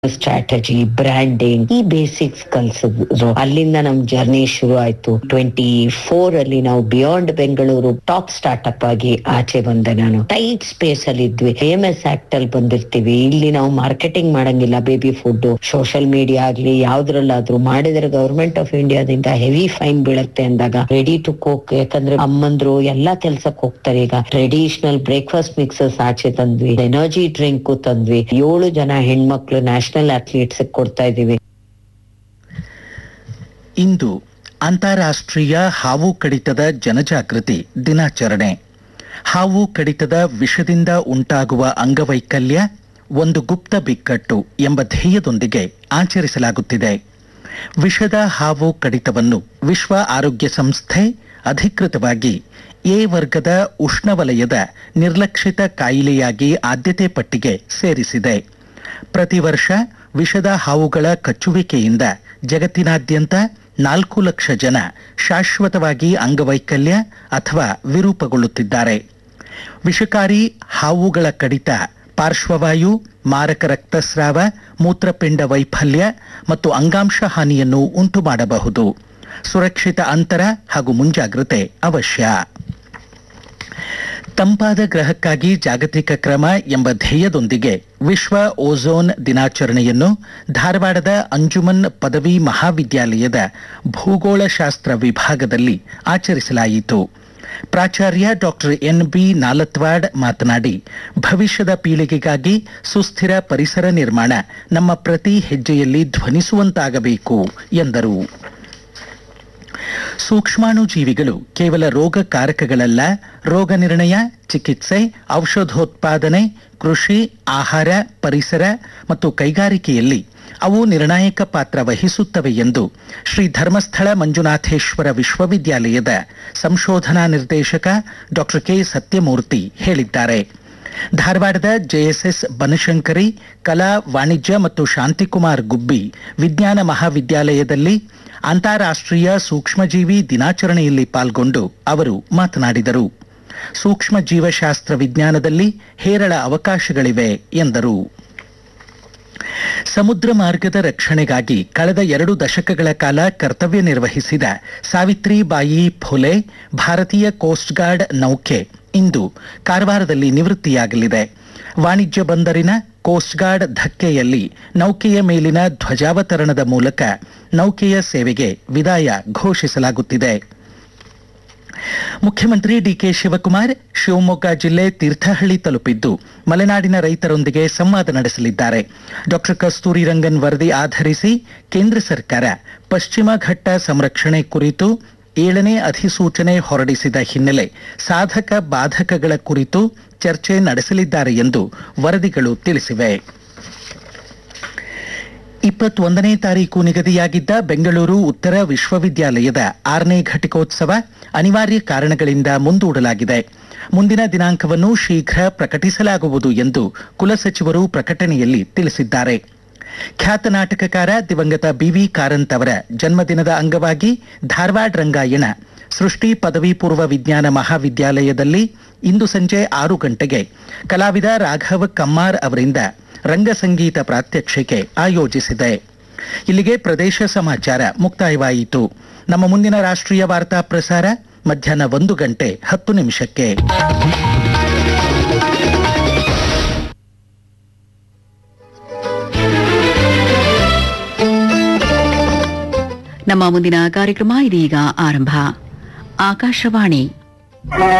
strategy branding ಈ basics ಕಲ್ಸಿದ್ರು ಅಲ್ಲಿಂದ ನಮ್ ಜರ್ನಿ ಶುರು ಆಯ್ತು ಟ್ವೆಂಟಿ ಫೋರ್ ಅಲ್ಲಿ ನಾವು ಬಿಯಾಂಡ್ ಬೆಂಗಳೂರು ಟಾಪ್ ಸ್ಟಾರ್ಟ್ಅಪ್ ಆಗಿ ಆಚೆ ಬಂದೆ ನಾನು ಟೈಟ್ ಸ್ಪೇಸ್ ಅಲ್ಲಿ ಇದ್ವಿ ಎಂ ಎಸ್ ಆಕ್ಟ್ ಅಲ್ಲಿ ಬಂದಿರ್ತೀವಿ ಇಲ್ಲಿ ನಾವು ಮಾರ್ಕೆಟಿಂಗ್ ಮಾಡಂಗಿಲ್ಲ ಬೇಬಿ ಫುಡ್ ಸೋಷಿಯಲ್ ಮೀಡಿಯಾ ಆಗ್ಲಿ ಯಾವ್ದ್ರಲ್ಲಾದ್ರೂ ಮಾಡಿದ್ರೆ ಗವರ್ಮೆಂಟ್ ಆಫ್ ಇಂಡಿಯಾದಿಂದ ಹೆವಿ ಫೈನ್ ಬೀಳುತ್ತೆ ಅಂದಾಗ ರೆಡಿ ಟು ಕುಕ್ ಯಾಕಂದ್ರೆ ಅಮ್ಮಂದ್ರು ಎಲ್ಲಾ ಕೆಲ್ಸಕ್ಕೆ ಹೋಗ್ತಾರೆ ಈಗ ಟ್ರೆಡಿಷನಲ್ ಬ್ರೇಕ್ಫಾಸ್ಟ್ ಮಿಕ್ಸಸ್ ಆಚೆ ತಂದ್ವಿ ಎನರ್ಜಿ ಡ್ರಿಂಕ್ ತಂದ್ವಿ ಏಳು ಜನ ಹೆಣ್ಮಕ್ಳು ನ್ಯಾಷನಲ್ ಅಥ್ಲೀಟ್ಸ್ ಕೊಡ್ತಾ ಇದೀವಿ ಇಂದು ಅಂತಾರಾಷ್ಟ್ರೀಯ ಹಾವು ಕಡಿತದ ಜನಜಾಗೃತಿ ದಿನಾಚರಣೆ ಹಾವು ಕಡಿತದ ವಿಷದಿಂದ ಉಂಟಾಗುವ ಅಂಗವೈಕಲ್ಯ ಒಂದು ಗುಪ್ತ ಬಿಕ್ಕಟ್ಟು ಎಂಬ ಧ್ಯೇಯದೊಂದಿಗೆ ಆಚರಿಸಲಾಗುತ್ತಿದೆ ವಿಷದ ಹಾವು ಕಡಿತವನ್ನು ವಿಶ್ವ ಆರೋಗ್ಯ ಸಂಸ್ಥೆ ಅಧಿಕೃತವಾಗಿ ಎ ವರ್ಗದ ಉಷ್ಣವಲಯದ ನಿರ್ಲಕ್ಷಿತ ಕಾಯಿಲೆಯಾಗಿ ಆದ್ಯತೆ ಪಟ್ಟಿಗೆ ಸೇರಿಸಿದೆ ಪ್ರತಿ ವರ್ಷ ವಿಷದ ಹಾವುಗಳ ಕಚ್ಚುವಿಕೆಯಿಂದ ಜಗತ್ತಿನಾದ್ಯಂತ ನಾಲ್ಕು ಲಕ್ಷ ಜನ ಶಾಶ್ವತವಾಗಿ ಅಂಗವೈಕಲ್ಯ ಅಥವಾ ವಿರೂಪಗೊಳ್ಳುತ್ತಿದ್ದಾರೆ ವಿಷಕಾರಿ ಹಾವುಗಳ ಕಡಿತ ಪಾರ್ಶ್ವವಾಯು ಮಾರಕ ರಕ್ತಸ್ರಾವ ಮೂತ್ರಪಿಂಡ ವೈಫಲ್ಯ ಮತ್ತು ಅಂಗಾಂಶ ಹಾನಿಯನ್ನು ಉಂಟು ಮಾಡಬಹುದು ಸುರಕ್ಷಿತ ಅಂತರ ಹಾಗೂ ಮುಂಜಾಗ್ರತೆ ಅವಶ್ಯ ತಂಪಾದ ಗ್ರಹಕ್ಕಾಗಿ ಜಾಗತಿಕ ಕ್ರಮ ಎಂಬ ಧ್ಯೇಯದೊಂದಿಗೆ ವಿಶ್ವ ಓಝೋನ್ ದಿನಾಚರಣೆಯನ್ನು ಧಾರವಾಡದ ಅಂಜುಮನ್ ಪದವಿ ಮಹಾವಿದ್ಯಾಲಯದ ಭೂಗೋಳಶಾಸ್ತ್ರ ವಿಭಾಗದಲ್ಲಿ ಆಚರಿಸಲಾಯಿತು ಪ್ರಾಚಾರ್ಯ ಡಾಕ್ಟರ್ ಎನ್ ಬಿ ನಾಲತ್ವಾಡ್ ಮಾತನಾಡಿ ಭವಿಷ್ಯದ ಪೀಳಿಗೆಗಾಗಿ ಸುಸ್ಥಿರ ಪರಿಸರ ನಿರ್ಮಾಣ ನಮ್ಮ ಪ್ರತಿ ಹೆಜ್ಜೆಯಲ್ಲಿ ಧ್ವನಿಸುವಂತಾಗಬೇಕು ಎಂದರು ಸೂಕ್ಷ್ಮಾಣು ಜೀವಿಗಳು ಕೇವಲ ರೋಗಕಾರಕಗಳಲ್ಲ ರೋಗ ನಿರ್ಣಯ ಚಿಕಿತ್ಸೆ ಔಷಧೋತ್ಪಾದನೆ ಕೃಷಿ ಆಹಾರ ಪರಿಸರ ಮತ್ತು ಕೈಗಾರಿಕೆಯಲ್ಲಿ ಅವು ನಿರ್ಣಾಯಕ ಪಾತ್ರ ವಹಿಸುತ್ತವೆ ಎಂದು ಶ್ರೀ ಧರ್ಮಸ್ಥಳ ಮಂಜುನಾಥೇಶ್ವರ ವಿಶ್ವವಿದ್ಯಾಲಯದ ಸಂಶೋಧನಾ ನಿರ್ದೇಶಕ ಡಾಕ್ಟರ್ ಕೆ ಸತ್ಯಮೂರ್ತಿ ಹೇಳಿದ್ದಾರೆ ಧಾರವಾಡದ ಜೆಎಸ್ಎಸ್ ಬನಶಂಕರಿ ಕಲಾ ವಾಣಿಜ್ಯ ಮತ್ತು ಶಾಂತಿಕುಮಾರ್ ಗುಬ್ಬಿ ವಿಜ್ಞಾನ ಮಹಾವಿದ್ಯಾಲಯದಲ್ಲಿ ಅಂತಾರಾಷ್ಟ್ರೀಯ ಸೂಕ್ಷ್ಮಜೀವಿ ದಿನಾಚರಣೆಯಲ್ಲಿ ಪಾಲ್ಗೊಂಡು ಅವರು ಮಾತನಾಡಿದರು ಸೂಕ್ಷ್ಮ ಜೀವಶಾಸ್ತ್ರ ವಿಜ್ಞಾನದಲ್ಲಿ ಹೇರಳ ಅವಕಾಶಗಳಿವೆ ಎಂದರು ಸಮುದ್ರ ಮಾರ್ಗದ ರಕ್ಷಣೆಗಾಗಿ ಕಳೆದ ಎರಡು ದಶಕಗಳ ಕಾಲ ಕರ್ತವ್ಯ ನಿರ್ವಹಿಸಿದ ಸಾವಿತ್ರಿಬಾಯಿ ಫುಲೆ ಭಾರತೀಯ ಕೋಸ್ಟ್ ಗಾರ್ಡ್ ನೌಕೆ ಇಂದು ಕಾರವಾರದಲ್ಲಿ ನಿವೃತ್ತಿಯಾಗಲಿದೆ ವಾಣಿಜ್ಯ ಬಂದರಿನ ಕೋಸ್ಟ್ ಗಾರ್ಡ್ ಧಕ್ಕೆಯಲ್ಲಿ ನೌಕೆಯ ಮೇಲಿನ ಧ್ವಜಾವತರಣದ ಮೂಲಕ ನೌಕೆಯ ಸೇವೆಗೆ ವಿದಾಯ ಘೋಷಿಸಲಾಗುತ್ತಿದೆ ಮುಖ್ಯಮಂತ್ರಿ ಡಿಕೆ ಶಿವಕುಮಾರ್ ಶಿವಮೊಗ್ಗ ಜಿಲ್ಲೆ ತೀರ್ಥಹಳ್ಳಿ ತಲುಪಿದ್ದು ಮಲೆನಾಡಿನ ರೈತರೊಂದಿಗೆ ಸಂವಾದ ನಡೆಸಲಿದ್ದಾರೆ ಡಾಕ್ಟರ್ ಕಸ್ತೂರಿ ರಂಗನ್ ವರದಿ ಆಧರಿಸಿ ಕೇಂದ್ರ ಸರ್ಕಾರ ಪಶ್ಚಿಮ ಘಟ್ಟ ಸಂರಕ್ಷಣೆ ಕುರಿತು ಏಳನೇ ಅಧಿಸೂಚನೆ ಹೊರಡಿಸಿದ ಹಿನ್ನೆಲೆ ಸಾಧಕ ಬಾಧಕಗಳ ಕುರಿತು ಚರ್ಚೆ ನಡೆಸಲಿದ್ದಾರೆ ಎಂದು ವರದಿಗಳು ತಿಳಿಸಿವೆ ಇಪ್ಪತ್ತೊಂದನೇ ತಾರೀಕು ನಿಗದಿಯಾಗಿದ್ದ ಬೆಂಗಳೂರು ಉತ್ತರ ವಿಶ್ವವಿದ್ಯಾಲಯದ ಆರನೇ ಘಟಿಕೋತ್ಸವ ಅನಿವಾರ್ಯ ಕಾರಣಗಳಿಂದ ಮುಂದೂಡಲಾಗಿದೆ ಮುಂದಿನ ದಿನಾಂಕವನ್ನು ಶೀಘ್ರ ಪ್ರಕಟಿಸಲಾಗುವುದು ಎಂದು ಕುಲಸಚಿವರು ಪ್ರಕಟಣೆಯಲ್ಲಿ ತಿಳಿಸಿದ್ದಾರೆ ಖ್ಯಾತ ನಾಟಕಕಾರ ದಿವಂಗತ ಬಿವಿ ಕಾರಂತ್ ಅವರ ಜನ್ಮದಿನದ ಅಂಗವಾಗಿ ಧಾರವಾಡ ರಂಗಾಯಣ ಸೃಷ್ಟಿ ಪದವಿ ಪೂರ್ವ ವಿಜ್ಞಾನ ಮಹಾವಿದ್ಯಾಲಯದಲ್ಲಿ ಇಂದು ಸಂಜೆ ಆರು ಗಂಟೆಗೆ ಕಲಾವಿದ ರಾಘವ ಕಮ್ಮಾರ್ ಅವರಿಂದ ರಂಗಸಂಗೀತ ಪ್ರಾತ್ಯಕ್ಷಿಕೆ ಆಯೋಜಿಸಿದೆ ಇಲ್ಲಿಗೆ ಪ್ರದೇಶ ಸಮಾಚಾರ ಮುಕ್ತಾಯವಾಯಿತು ನಮ್ಮ ಮುಂದಿನ ರಾಷ್ಟ್ರೀಯ ವಾರ್ತಾ ಪ್ರಸಾರ ಮಧ್ಯಾಹ್ನ ಒಂದು ಗಂಟೆ ಹತ್ತು ನಿಮಿಷಕ್ಕೆ ನಮ್ಮ ಮುಂದಿನ ಕಾರ್ಯಕ್ರಮ ಇದೀಗ ಆರಂಭ ಆಕಾಶವಾಣಿ